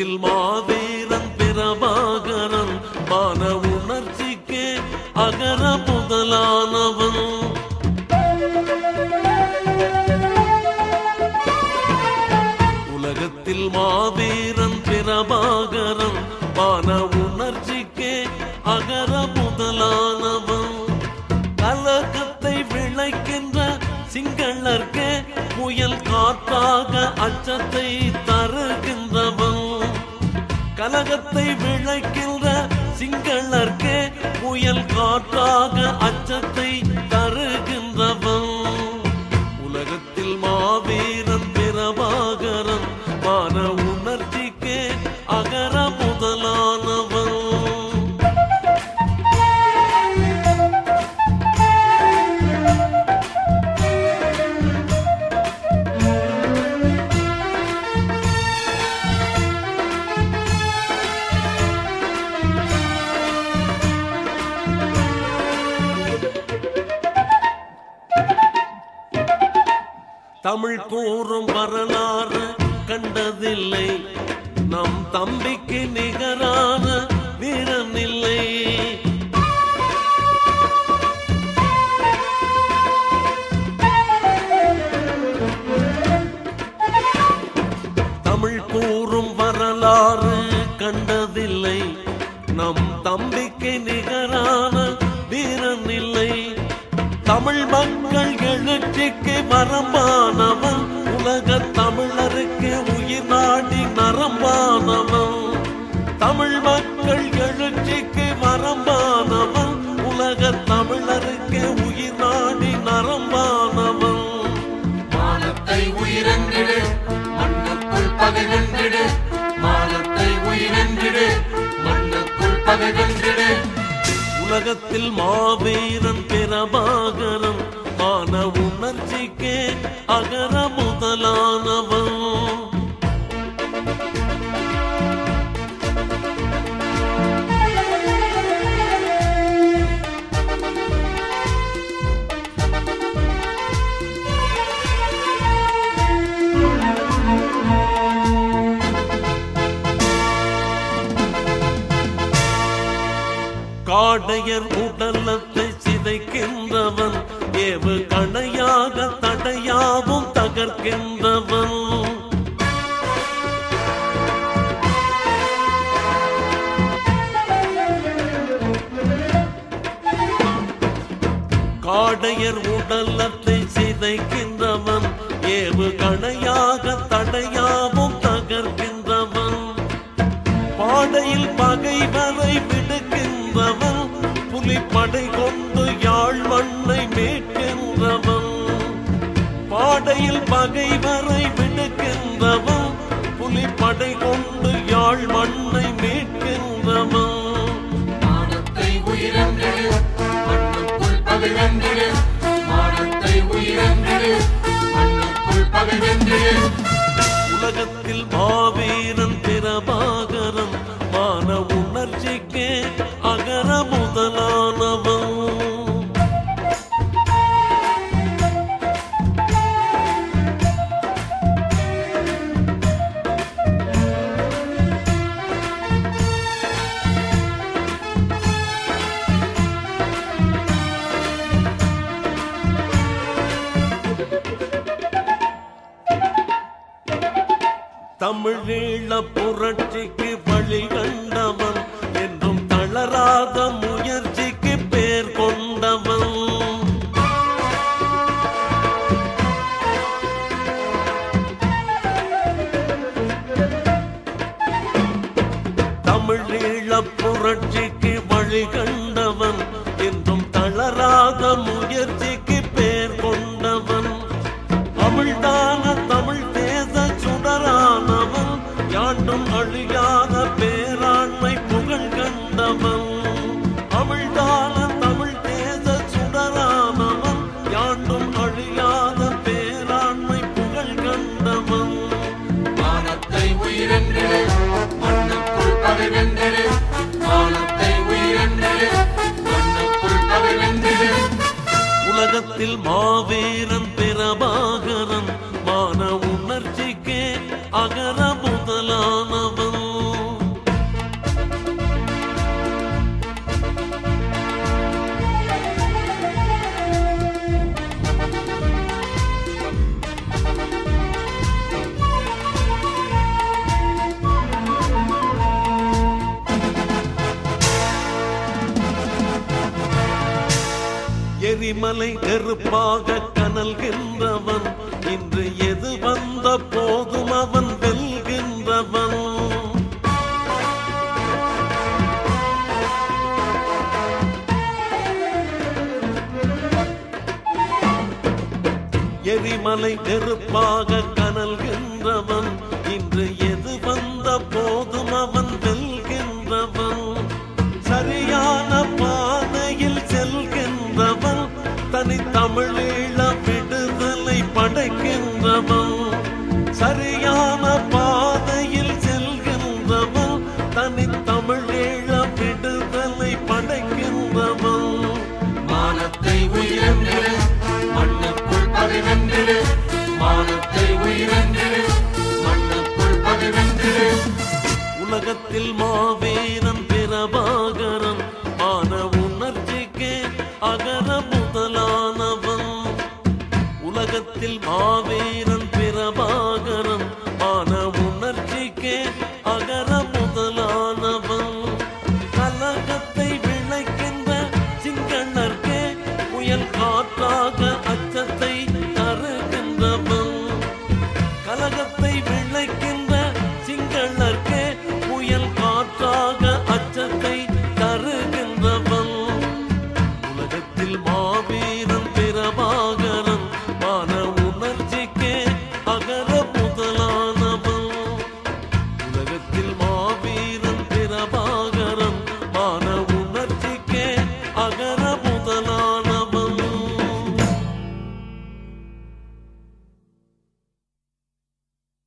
உலகத்தில் மாவீரன் பிரபாகரன் மான உணர்ச்சிக்கே அகர முதலானவன் உலகத்தில் மாவீரன் பிரபாகரன் மான உணர்ச்சிக்கே அகர முதலானவன் கலகத்தை விளைக்கின்ற சிங்களர்க்கே புயல் காற்றாக அச்சத்தை தருகின்றவன் கலகத்தை விளைக்கின்ற சிங்களர்க்கே புயல் காற்றாக அச்சத்தை தருகின்றவன் உலகத்தில் மாவீரன் பிரபாகரன் மான உணர்ச்சிக்கே அகர முதலானவன் தமிழ் கூறும் வரலாறு கண்டதில்லை நம் தம்பிக்கு நிகரான வீரன் இல்லை தமிழ் கூறும் வரலாறு கண்டதில்லை நம் தம்பிக்கு நிகரான வீரன் இல்லை தமிழ் மக்கள் எழுச்சிக்கு வரம்பானவன் உலக தமிழருக்கு உயிர் நாடி நரம்பானவன் தமிழ் மக்கள் எழுச்சிக்கு வரம்பானவன் உலக தமிழருக்கு உயிர் நாடி நரம்பானவன் மானத்தை உயிரென்றிடு மண்ணுக்குள் பகை வென்றிடு மானத்தை உயிரென்றிடு மண்ணுக்குள் பகை வென்றிடு உலகத்தில் மாவீரன் பிரபாகரன் மான உணர்ச்சிக்கே அகர முதலானவன் காடையர் உடலத்தை சிதைக்கின்றவன் ஏவு கணையாக தடையாவும் தகர்க்கின்றவன் காடையர் உடலத்தை சிதைக்கின்றவன் ஏவு கணையாக தடையாவும் தகர்க்கின்றவன் பாடையில் பகைவரை விடுக்கின்றவன் புலிப்படை கொண்டு யாழ் மண்ணை மீட்கின்றவன் பாடையில் பகைவரை விடுக்கின்றவன் புலிப்படை கொண்டு யாழ் மண்ணை மீட்கின்றவன் மானத்தை உயிரென்றிடு மண்ணுக்குள் பகை வென்றிடு மானத்தை உயிரென்றிடு மண்ணுக்குள் பகை வென்றிடு உலகத்தில் மாவீரன் பிரபாகரன் மான உணர்ச்சிக்கே அகர முதலானவன் தமிழீழ புரட்சிக்கு வழி கண்டவன் என்றும் தளராத முயற்சிக்கு பேர் கொண்டவன் தமிழீழ புரட்சிக்கு வழி கண்டவன் என்றும் தளராத முயற்சிக்கு பேர் கொண்டவன் தமிழ்தான தமிழ் தேச சுடரானவன் யாண்டும் அழியாத பேராண்மை புகழ் கண்டவன் தமிழ்தான தமிழ் தேச சுடரானவன் யாண்டும் அழியாத பேராண்மை புகழ் கண்டவன் மானத்தை உயிரென்றிடு மண்ணுக்குள் பகை வென்றிடு மானத்தை உயிரென்றிடு மண்ணுக்குள் பகை வென்றிடு உலகத்தில் மாவீரன் பிரபாகரன் மான உணர்ச்சிக்கே அகர முதலானவன் எரிமலை நெருப்பாக கனல்கின்றவன் இன்று எது வந்த போதும் அவன் வெல்கின்றவன் எரிமலை நெருப்பாக கனல்கின்றவன் இன்று எது வந்த போதும் அவன் வெல்கின்றவன் சரியான பாதையில் செல்கின்றவன் தனி தமிழீழ விடுதலை படைக்கின்றவன் சரியான பாதையில் செல்கின்றவன் தனி தமிழீழ விடுதலை படைக்கின்றவன் மானத்தை உயிரென்றிடு மண்ணுக்குள் பதிவென்றிடு மானத்தை உயிரென்றிடு மண்ணுக்குள் பதிவென்றிடு உலகத்தில் மாவீரன் பிரபாகரன் மான உணர்ச்சிக்கே அகர முதலானவன் உலகத்தில் மாவீரன் பிரபாகரன் மான உணர்ச்சிக்கே அகர முதலானவன் கலகத்தை விளைக்கின்ற சிங்கண்ணர்க்கே புயல் காற்றாக அச்சத்தை தருகின்றவன் கலகத்தை